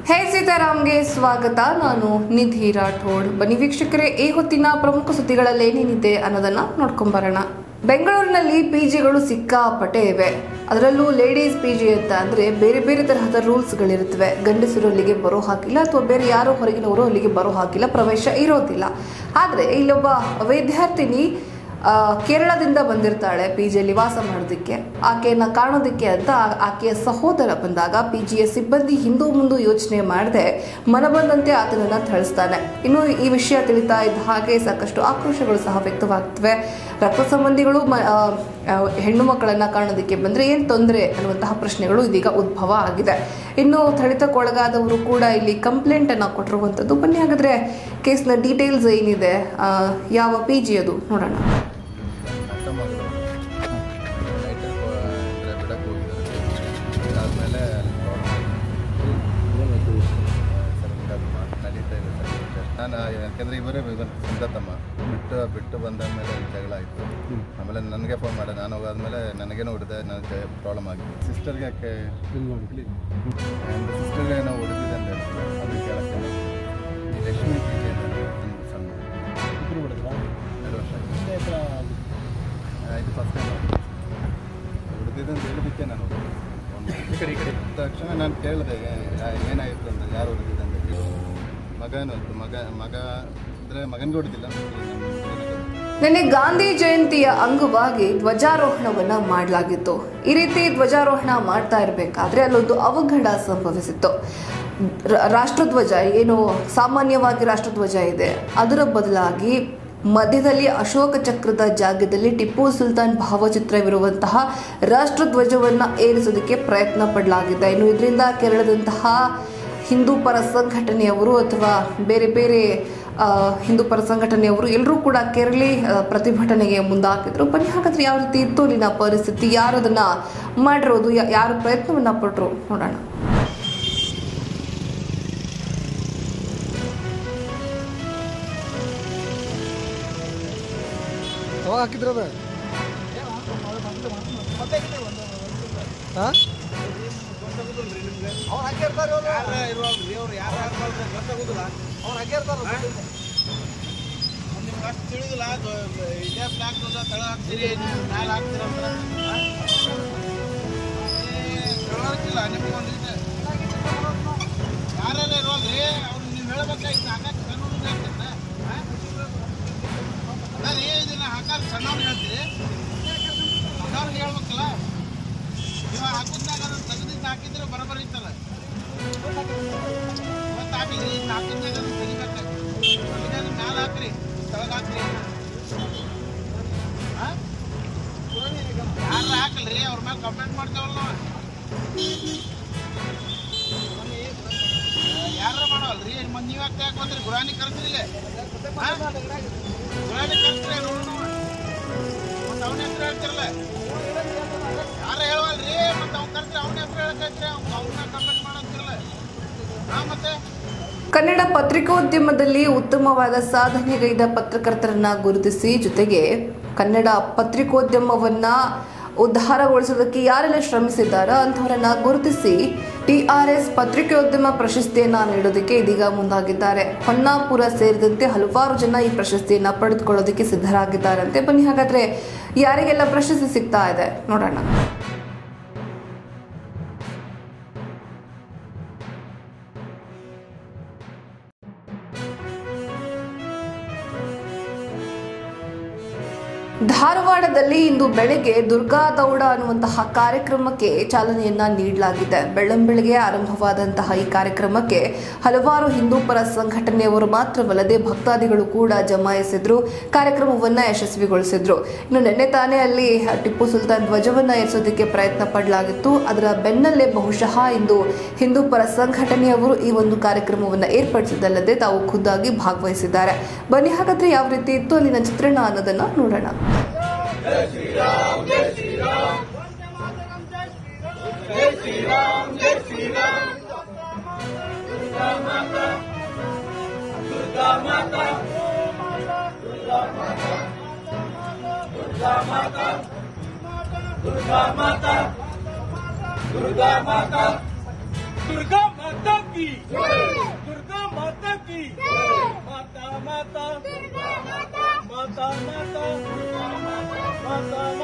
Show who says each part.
Speaker 1: ಹೇ ಸೀತಾರಾಮ್ಗೆ ಸ್ವಾಗತ ನಾನು ನಿಧಿ ರಾಠೋಡ್ ಬನ್ನಿ ವೀಕ್ಷಕರೇ ಈ ಹೊತ್ತಿನ ಪ್ರಮುಖ ಸುದ್ದಿಗಳಲ್ಲಿ ಏನೇನಿದೆ ಅನ್ನೋದನ್ನ ನೋಡ್ಕೊಂಬರೋಣ ಬೆಂಗಳೂರಿನಲ್ಲಿ ಪಿಜಿಗಳು ಸಿಕ್ಕಾಪಟ್ಟೆ ಇವೆ ಅದರಲ್ಲೂ ಲೇಡೀಸ್ ಪಿಜಿ ಅಂತ ಅಂದ್ರೆ ಬೇರೆ ಬೇರೆ ತರಹದ ರೂಲ್ಸ್ಗಳಿರುತ್ತವೆ ಗಂಡಸರು ಅಲ್ಲಿಗೆ ಬರೋ ಹಾಕಿಲ್ಲ ಅಥವಾ ಬೇರೆ ಯಾರೋ ಹೊರಗಿನವರು ಅಲ್ಲಿಗೆ ಬರೋ ಹಾಕಿಲ್ಲ ಪ್ರವೇಶ ಇರೋದಿಲ್ಲ ಆದರೆ ಇಲ್ಲೊಬ್ಬ ವಿದ್ಯಾರ್ಥಿನಿ ಆ, ಕೇರಳದಿಂದ ಬಂದಿರ್ತಾಳೆ ಪಿ ಜಿಯಲ್ಲಿ ವಾಸ ಮಾಡೋದಕ್ಕೆ ಆಕೆಯನ್ನ ಕಾಣೋದಕ್ಕೆ ಅಂತ ಆ- ಆಕೆಯ ಸಹೋದರ ಬಂದಾಗ ಪಿ ಜಿಯ ಸಿಬ್ಬಂದಿ ಹಿಂದೂ ಮುಂದೆ ಯೋಚನೆ ಮಾಡದೆ ಮನಬಂದಂತೆ ಆತನನ್ನ ಥಳಿಸ್ತಾನೆ ಇನ್ನು ಈ ವಿಷಯ ತಿಳಿತಾ ಇದ್ದ ಹಾಗೆ ಸಾಕಷ್ಟು ಆಕ್ರೋಶಗಳು ಸಹ ವ್ಯಕ್ತವಾಗ್ತವೆ ರಕ್ತ ಸಂಬಂಧಿಗಳು ಮ- ಆ, ಆ, ಹೆಣ್ಣು ಮಕ್ಕಳನ್ನ ಕಾಣೋದಕ್ಕೆ ಬಂದ್ರೆ ಏನ್ ತೊಂದರೆ ಅನ್ನುವಂತಹ ಪ್ರಶ್ನೆಗಳು ಇದೀಗ ಉದ್ಭವ ಆಗಿದೆ ಇನ್ನು ಥಳಿತಕ್ಕೊಳಗಾದವರು ಕೂಡ ಇಲ್ಲಿ ಕಂಪ್ಲೇಂಟ್ ಅನ್ನ ಕೊಟ್ಟಿರುವಂತದ್ದು ಬನ್ನಿ ಹಾಗಾದ್ರೆ ಕೇಸ್ನ ಡೀಟೇಲ್ಸ್ ಏನಿದೆ ಆ, ಯಾವ ಪಿ ಜಿ ಅದು ನೋಡೋಣ
Speaker 2: ಅಕ್ಕ ಮಗಳು ನೈಟ್ ಅಂದರೆ ಬಿಡಕ್ಕೆ ಹೋಗಿದ್ದಾರೆ ಅದಾದಮೇಲೆ ಸರ್ ಬಿಡೋದು ಮಾತು ನಡೀತಾ ಇದೆ ಸರ್ ನಾನು ಯಾಕೆಂದರೆ ಇವರೇ ಇವನ್ ಸಿದ್ಧತಮ್ಮ ಬಿಟ್ಟು ಬಿಟ್ಟು ಬಂದಾದ್ಮೇಲೆ ಜಗಳ ಆಯಿತು ಆಮೇಲೆ ನನಗೆ ಫೋನ್ ಮಾಡಿದೆ ನಾನು ಹೋಗಾದ್ಮೇಲೆ ನನಗೇನೋ ಹೊಡೆದೆ ನನಗೆ ಪ್ರಾಬ್ಲಮ್ ಆಗಿತ್ತು ಸಿಸ್ಟರ್ಗೆ ಯಾಕೆ ಸಿಸ್ಟರ್ಗೆ ಏನೋ ಹೊಡೆದಿದೆ ಅಂತ ಹೇಳ್ತಾರೆ ಅದು ಕೇಳಕ್ಕೆ ಈ ಲಕ್ಷ್ಮೀ ಪೂಜೆ ಇದೆ ಒಂದು ಸಣ್ಣ ಎರಡು ವರ್ಷ ಆಗಿದೆ ಆ, ಇದು ಫಸ್ಟ್ ಟೈಮ್ ಹೊಡೆದಿದೆ ಅಂತ ಹೇಳೋದಕ್ಕೆ ನಾನು ಹೋದೆ. ತಕ್ಷಣ ನಾನು ಕೇಳಿದೆ ಏನಾಯಿತು ಅಂತ ಯಾರು ಹೊಡೆದಿದೆ ಅಂತ ಕೇಳಿ ಮಗನೂ ಇತ್ತು ಮಗ ಮಗ ಅಂದರೆ ಮಗನಿಗೆ ಹೊಡೆದಿಲ್ಲ
Speaker 1: ನಿನ್ನೆ ಗಾಂಧಿ ಜಯಂತಿಯ ಅಂಗವಾಗಿ ಧ್ವಜಾರೋಹಣವನ್ನ ಮಾಡಲಾಗಿತ್ತು ಈ ರೀತಿ ಧ್ವಜಾರೋಹಣ ಮಾಡ್ತಾ ಇರಬೇಕಾದ್ರೆ ಅಲ್ಲೊಂದು ಅವಘಡ ಸಂಭವಿಸಿತ್ತು ರ- ರಾಷ್ಟ್ರಧ್ವಜ ಏನು ಸಾಮಾನ್ಯವಾಗಿ ರಾಷ್ಟ್ರಧ್ವಜ ಇದೆ ಅದರ ಬದಲಾಗಿ ಮಧ್ಯದಲ್ಲಿ ಅಶೋಕ ಚಕ್ರದ ಜಾಗದಲ್ಲಿ ಟಿಪ್ಪು ಸುಲ್ತಾನ್ ಭಾವಚಿತ್ರವಿರುವಂತಹ ರಾಷ್ಟ್ರಧ್ವಜವನ್ನ ಏರಿಸೋದಕ್ಕೆ ಪ್ರಯತ್ನ ಪಡಲಾಗಿದೆ ಇನ್ನು ಇದರಿಂದ ಕೇರಳದಂತಹ ಹಿಂದೂ ಪರ ಸಂಘಟನೆಯವರು ಅಥವಾ ಬೇರೆ ಬೇರೆ ಆ, ಹಿಂದೂ ಪರ ಸಂಘಟನೆಯವರು ಎಲ್ಲರೂ ಕೂಡ ಕೇರಳಿ ಆ, ಪ್ರತಿಭಟನೆಗೆ ಮುಂದಾಕಿದ್ರು ಬನ್ನಿ ಹಾಗಾದ್ರೆ ಯಾವ ರೀತಿ ಇತ್ತು ಅಲ್ಲಿನ ಪರಿಸ್ಥಿತಿ ಯಾರು ಅದನ್ನ ಮಾಡಿರೋದು ಯಾ- ಯಾರು ಪ್ರಯತ್ನವನ್ನ ಪಟ್ರು ನೋಡೋಣ
Speaker 3: ಯಾವಾಗ ಹಾಕಿದ್ರದ ಹಾಂ
Speaker 4: ನಿಮ್ಗೆ ಅಷ್ಟು ತಿಳಿದಿಲ್ಲ ಅದು ಇದೇ ಫ್ಲಾಗ್ ತಳ ಹಾಕ್ತೀರಿ ನೀವು ಮ್ಯಾಲೆ ಹಾಕ್ತೀರಂದ್ರೆ ತಿಳುವಳಿಕಿಲ್ಲ ನಿಮ್ಗೊಂದು ಇದೆ ಯಾರೆಲ್ಲ ಇರೋದ್ರಿ ಅವ್ರು ನೀವು ಹೇಳ್ಬೇಕಾಯ್ತು ಹಾಕಕ್ಕೆ ಸಣ್ಣವ್ರಿಗೆ ಹೇಳ್ತೀರ ಅದ ರೀ ಇದನ್ನ ಹಾಕಕ್ಕೆ ಸಣ್ಣವ್ರಿಗೆ ಹೇಳ್ತೀರಿ ಸಣ್ಣವ್ರಿಗೆ ಹೇಳ್ಬೇಕಲ್ಲ ನೀವು ಹಾಕಿದ್ನಾಗ ಅದನ್ನ ತೆಗೆದಿದ್ದು ಹಾಕಿದ್ರೆ ಬರೋಬ್ಬರಿ ಇತ್ತಲ್ಲ ಇವತ್ತು ಹಾಕಿದ್ರಿ ಇನ್ನು ಹಾಕಿದ್ನಾಗ ಅದನ್ನ ತೆಗಿಬೇಕಾಗ್ತದೆ ಇದನ್ನ ಮ್ಯಾಲೆ ಹಾಕ್ರಿ ಕೆಳಗೆ ಹಾಕ್ರಿ ಯಾರು ಹಾಕಲ್ರಿ ಅವ್ರ ಮೇಲೆ ಕಂಪ್ಲೇಂಟ್ ಮಾಡ್ತೇವಲ್ಲ ನಾವು ಯಾರು ಮಾಡವಲ್ರಿ ಮತ್ತೆ ನೀವು ಯಾಕೆ ಯಾಕೆ ಬಂದ್ರಿ ಗುರಾನಿ ಕರ್ಸಿದಿಲ್ಲ ಗುರಾನಿ ಕರ್ಸ್ರಿ ನೋಡೋಣ ಮತ್ತೆ ಅವನ ಹೆಸರು ಹೇಳ್ತಿರಲ್ಲ ಯಾರು ಹೇಳವಲ್ರಿ ಮತ್ತೆ ಅವ್ನು ಕರ್ಸ್ರಿ ಅವನ ಹೆಸರು ಹೇಳಕೈತ್ರಿ ಅವ್ನು ಅವನ್ನ ಕಂಪ್ಲೇಂಟ್ ಮಾಡಂತಿರಲ್ಲ ಹಾ ಮತ್ತೆ
Speaker 1: ಕನ್ನಡ ಪತ್ರಿಕೋದ್ಯಮದಲ್ಲಿ ಉತ್ತಮವಾದ ಸಾಧನೆಗೈದ ಪತ್ರಕರ್ತರನ್ನ ಗುರುತಿಸಿ ಜೊತೆಗೆ ಕನ್ನಡ ಪತ್ರಿಕೋದ್ಯಮವನ್ನ ಉದ್ಧಾರಗೊಳಿಸೋದಕ್ಕೆ ಯಾರೆಲ್ಲ ಶ್ರಮಿಸಿದ್ದಾರೋ ಅಂಥವರನ್ನ ಗುರುತಿಸಿ ಟಿಆರ್ಎಸ್ ಪತ್ರಿಕೋದ್ಯಮ ಪ್ರಶಸ್ತಿಯನ್ನ ನೀಡೋದಕ್ಕೆ ಇದೀಗ ಮುಂದಾಗಿದ್ದಾರೆ ಹೊನ್ನಾಪುರ ಸೇರಿದಂತೆ ಹಲವಾರು ಜನ ಈ ಪ್ರಶಸ್ತಿಯನ್ನ ಪಡೆದುಕೊಳ್ಳೋದಕ್ಕೆ ಸಿದ್ಧರಾಗಿದ್ದಾರಂತೆ ಬನ್ನಿ ಹಾಗಾದ್ರೆ ಯಾರಿಗೆಲ್ಲ ಪ್ರಶಸ್ತಿ ಸಿಗ್ತಾ ಇದೆ ನೋಡೋಣ ಧಾರವಾಡದಲ್ಲಿ ಇಂದು ಬೆಳಗ್ಗೆ ದುರ್ಗಾ ದೌಡ ಅನ್ನುವಂತಹ ಕಾರ್ಯಕ್ರಮಕ್ಕೆ ಚಾಲನೆಯನ್ನ ನೀಡಲಾಗಿದೆ ಬೆಳ್ಳಂಬೆಳಗ್ಗೆ ಆರಂಭವಾದಂತಹ ಈ ಕಾರ್ಯಕ್ರಮಕ್ಕೆ ಹಲವಾರು ಹಿಂದೂ ಪರ ಸಂಘಟನೆಯವರು ಮಾತ್ರವಲ್ಲದೆ ಭಕ್ತಾದಿಗಳು ಕೂಡ ಜಮಾಯಿಸಿದ್ರು ಕಾರ್ಯಕ್ರಮವನ್ನ ಯಶಸ್ವಿಗೊಳಿಸಿದ್ರು ಇನ್ನು ನಿನ್ನೆ ತಾನೇ ಅಲ್ಲಿ ಟಿಪ್ಪು ಸುಲ್ತಾನ್ ಧ್ವಜವನ್ನ ಏರಿಸೋದಕ್ಕೆ ಪ್ರಯತ್ನ ಪಡಲಾಗಿತ್ತು ಅದರ ಬೆನ್ನಲ್ಲೇ ಬಹುಶಃ ಇಂದು ಹಿಂದೂ ಪರ ಸಂಘಟನೆಯವರು ಈ ಒಂದು ಕಾರ್ಯಕ್ರಮವನ್ನ ಏರ್ಪಡಿಸಿದ್ದಲ್ಲದೆ ತಾವು ಖುದ್ದಾಗಿ ಭಾಗವಹಿಸಿದ್ದಾರೆ ಬನ್ನಿ ಹಾಗಾದ್ರೆ ಯಾವ ರೀತಿ ಇತ್ತು ಅಲ್ಲಿನ ಚಿತ್ರಣ ಅನ್ನೋದನ್ನ ನೋಡೋಣ
Speaker 4: ದುರ್ಗಾ ಮಾತಾ
Speaker 3: की दुर्गा माता की माता माता माता माता माता माता